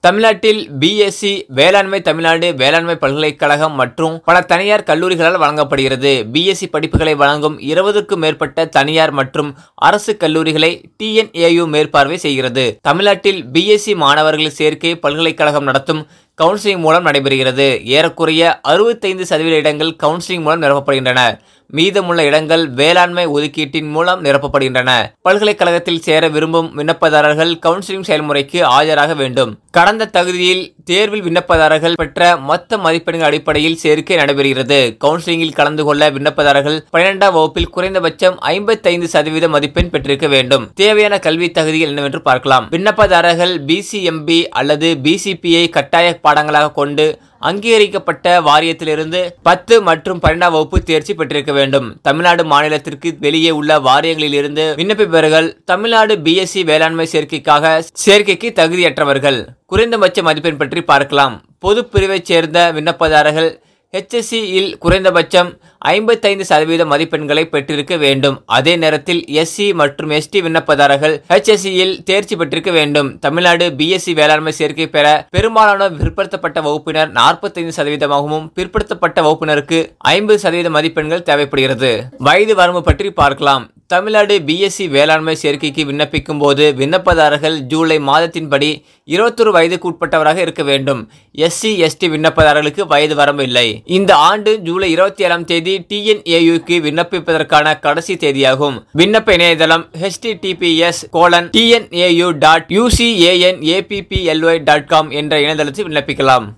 தமிழ்நாட்டில் பிஎஸ்சி வேளாண்மை தமிழ்நாடு வேளாண்மை பல்கலைக்கழகம் மற்றும் பல தனியார் கல்லூரிகளால் வழங்கப்படுகிறது பிஎஸ்சி படிப்புகளை வழங்கும் இருபதுக்கும் மேற்பட்ட தனியார் மற்றும் அரசு கல்லூரிகளை டிஎன்ஏயு மேற்பார்வை செய்கிறது தமிழ்நாட்டில் பிஎஸ்சி மாணவர்கள் சேர்க்கை பல்கலைக்கழகம் நடத்தும் கவுன்சிலிங் மூலம் நடைபெறுகிறது ஏறக்குறைய அறுபத்தைந்து சதவீத இடங்கள் கவுன்சிலிங் மூலம் நிரப்பப்படுகின்றன மீதமுள்ள இடங்கள் வேளாண்மை ஒதுக்கீட்டின் மூலம் நிரப்பப்படுகின்றன பல்கலைக்கழகத்தில் சேர விரும்பும் விண்ணப்பதாரர்கள் கவுன்சிலிங் செயல்முறைக்கு ஆஜராக வேண்டும் கடந்த தகுதியில் தேர்வில் விண்ணப்பதாரர்கள் பெற்ற மொத்த மதிப்பெண்கள் அடிப்படையில் சேர்க்கை நடைபெறுகிறது கவுன்சிலிங்கில் கலந்து கொள்ள விண்ணப்பதாரர்கள் பன்னிரெண்டாம் வகுப்பில் குறைந்தபட்சம் ஐம்பத்தைந்து சதவீத மதிப்பெண் பெற்றிருக்க வேண்டும் தேவையான கல்வி தகுதிகள் என்னவென்று பார்க்கலாம் விண்ணப்பதாரர்கள் பிசிஎம்பி அல்லது பிசிபிஐ கட்டாய பாடங்களாக கொண்டு அங்கீகரிக்கப்பட்ட வாரியத்திலிருந்து பத்து மற்றும் பன்னெண்டாம் வகுப்பு தேர்ச்சி பெற்றிருக்க வேண்டும் தமிழ்நாடு மாநிலத்திற்கு வெளியே உள்ள வாரியங்களில் இருந்து விண்ணப்பிப்பவர்கள் தமிழ்நாடு பிஎஸ்சி வேளாண்மை சேர்க்கைக்காக சேர்க்கைக்கு தகுதியற்றவர்கள் குறைந்தபட்ச மதிப்பெண் பற்றி பார்க்கலாம் பொது பிரிவைச் சேர்ந்த விண்ணப்பதாரர்கள் HSC இல் குறைந்தபட்சம் ஐம்பத்தைந்து சதவீத மதிப்பெண்களை பெற்றிருக்க வேண்டும் அதே நேரத்தில் எஸ்சி மற்றும் எஸ்டி விண்ணப்பதாரர்கள் HSC இல் தேர்ச்சி பெற்றிருக்க வேண்டும் தமிழ்நாடு பிஎஸ்சி வேளாண்மை சேர்க்கை பெற பெரும்பாலான பிற்படுத்தப்பட்ட வகுப்பினர் நாற்பத்தைந்து சதவீதமாகவும் பிற்படுத்தப்பட்ட வகுப்பினருக்கு ஐம்பது சதவீத மதிப்பெண்கள் தேவைப்படுகிறது வயது வரம்பு பற்றி பார்க்கலாம் தமிழ்நாடு பிஎஸ்சி வேளாண்மை சேர்க்கைக்கு விண்ணப்பிக்கும் போது விண்ணப்பதாரர்கள் ஜூலை மாதத்தின்படி இருபத்தொரு வயதுக்கு உட்பட்டவராக இருக்க வேண்டும் எஸ்சி எஸ்டி விண்ணப்பதாரர்களுக்கு வயது வரம்பு இல்லை இந்த ஆண்டு ஜூலை இருபத்தி ஏழாம் தேதி டிஎன்ஏயுக்கு விண்ணப்பிப்பதற்கான கடைசி தேதியாகும் விண்ணப்ப இணையதளம் https colon TNAU dot UCAN APPLY dot com என்ற இணையதளத்தில் விண்ணப்பிக்கலாம்